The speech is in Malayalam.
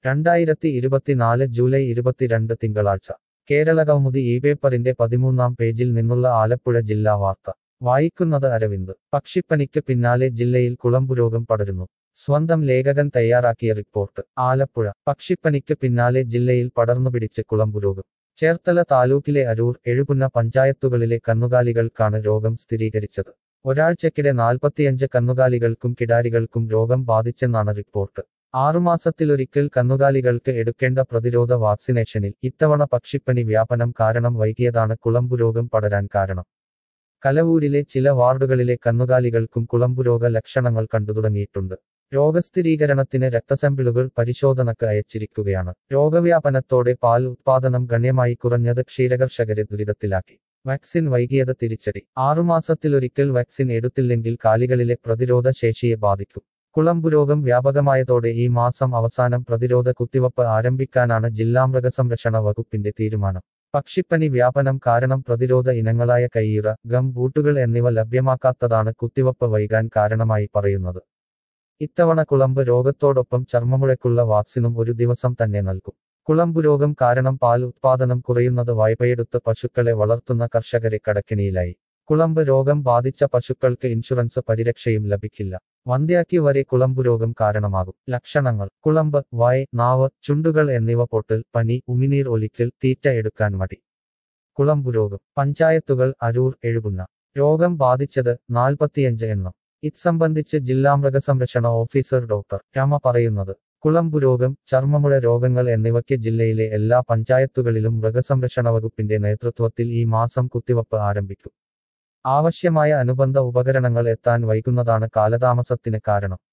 രണ്ടായിരത്തി ഇരുപത്തിനാല് ജൂലൈ ഇരുപത്തിരണ്ട് തിങ്കളാഴ്ച കേരള കൗമുദി ഈ പേപ്പറിന്റെ പതിമൂന്നാം പേജിൽ നിന്നുള്ള ആലപ്പുഴ ജില്ലാ വാർത്ത വായിക്കുന്നത് അരവിന്ദ് പക്ഷിപ്പനിക്ക് പിന്നാലെ ജില്ലയിൽ കുളമ്പുരോഗം പടരുന്നു സ്വന്തം ലേഖകൻ തയ്യാറാക്കിയ റിപ്പോർട്ട് ആലപ്പുഴ പക്ഷിപ്പനിക്ക് പിന്നാലെ ജില്ലയിൽ പടർന്നുപിടിച്ച് കുളമ്പുരോഗം ചേർത്തല താലൂക്കിലെ അരൂർ എഴുപുന്ന പഞ്ചായത്തുകളിലെ കന്നുകാലികൾക്കാണ് രോഗം സ്ഥിരീകരിച്ചത് ഒരാഴ്ചക്കിടെ നാൽപ്പത്തിയഞ്ച് കന്നുകാലികൾക്കും കിടാരികൾക്കും രോഗം ബാധിച്ചെന്നാണ് റിപ്പോർട്ട് ആറുമാസത്തിലൊരിക്കൽ കന്നുകാലികൾക്ക് എടുക്കേണ്ട പ്രതിരോധ വാക്സിനേഷനിൽ ഇത്തവണ പക്ഷിപ്പനി വ്യാപനം കാരണം വൈകിയതാണ് കുളമ്പുരോഗം പടരാൻ കാരണം കലവൂരിലെ ചില വാർഡുകളിലെ കന്നുകാലികൾക്കും കുളമ്പുരോഗ ലക്ഷണങ്ങൾ കണ്ടുതുടങ്ങിയിട്ടുണ്ട് രോഗസ്ഥിരീകരണത്തിന് രക്തസാമ്പിളുകൾ പരിശോധനക്ക് അയച്ചിരിക്കുകയാണ് രോഗവ്യാപനത്തോടെ പാൽ ഉത്പാദനം ഗണ്യമായി കുറഞ്ഞത് ക്ഷീരകർഷകരെ ദുരിതത്തിലാക്കി വാക്സിൻ വൈകിയത് തിരിച്ചടി ആറുമാസത്തിലൊരിക്കൽ വാക്സിൻ എടുത്തില്ലെങ്കിൽ കാലികളിലെ പ്രതിരോധ ശേഷിയെ ബാധിക്കും കുളമ്പുരോഗം വ്യാപകമായതോടെ ഈ മാസം അവസാനം പ്രതിരോധ കുത്തിവയ്പ് ആരംഭിക്കാനാണ് ജില്ലാ മൃഗസംരക്ഷണ വകുപ്പിന്റെ തീരുമാനം പക്ഷിപ്പനി വ്യാപനം കാരണം പ്രതിരോധ ഇനങ്ങളായ കയ്യുറ ഗം ബൂട്ടുകൾ എന്നിവ ലഭ്യമാക്കാത്തതാണ് കുത്തിവയ്പ് വൈകാൻ കാരണമായി പറയുന്നത് ഇത്തവണ കുളമ്പ് രോഗത്തോടൊപ്പം ചർമ്മമുഴയ്ക്കുള്ള വാക്സിനും ഒരു ദിവസം തന്നെ നൽകും കുളമ്പു രോഗം കാരണം പാൽ ഉത്പാദനം കുറയുന്നത് വായ്പയെടുത്ത് പശുക്കളെ വളർത്തുന്ന കർഷകരെ കടക്കിണിയിലായി കുളമ്പ് രോഗം ബാധിച്ച പശുക്കൾക്ക് ഇൻഷുറൻസ് പരിരക്ഷയും ലഭിക്കില്ല വന്ധ്യാക്കി വരെ കുളമ്പു രോഗം കാരണമാകും ലക്ഷണങ്ങൾ കുളമ്പ് വായ് നാവ് ചുണ്ടുകൾ എന്നിവ പൊട്ടൽ പനി ഉമിനീർ ഒലിക്കൽ തീറ്റ എടുക്കാൻ മടി കുളമ്പു രോഗം പഞ്ചായത്തുകൾ അരൂർ എഴുകുന്ന രോഗം ബാധിച്ചത് നാൽപ്പത്തിയഞ്ച് എണ്ണം ഇത് സംബന്ധിച്ച് ജില്ലാ മൃഗസംരക്ഷണ ഓഫീസർ ഡോക്ടർ രമ പറയുന്നത് കുളമ്പു രോഗം ചർമ്മമുഴ രോഗങ്ങൾ എന്നിവയ്ക്ക് ജില്ലയിലെ എല്ലാ പഞ്ചായത്തുകളിലും മൃഗസംരക്ഷണ വകുപ്പിന്റെ നേതൃത്വത്തിൽ ഈ മാസം കുത്തിവയ്പ് ആരംഭിക്കും ആവശ്യമായ അനുബന്ധ ഉപകരണങ്ങൾ എത്താൻ വൈകുന്നതാണ് കാലതാമസത്തിന് കാരണം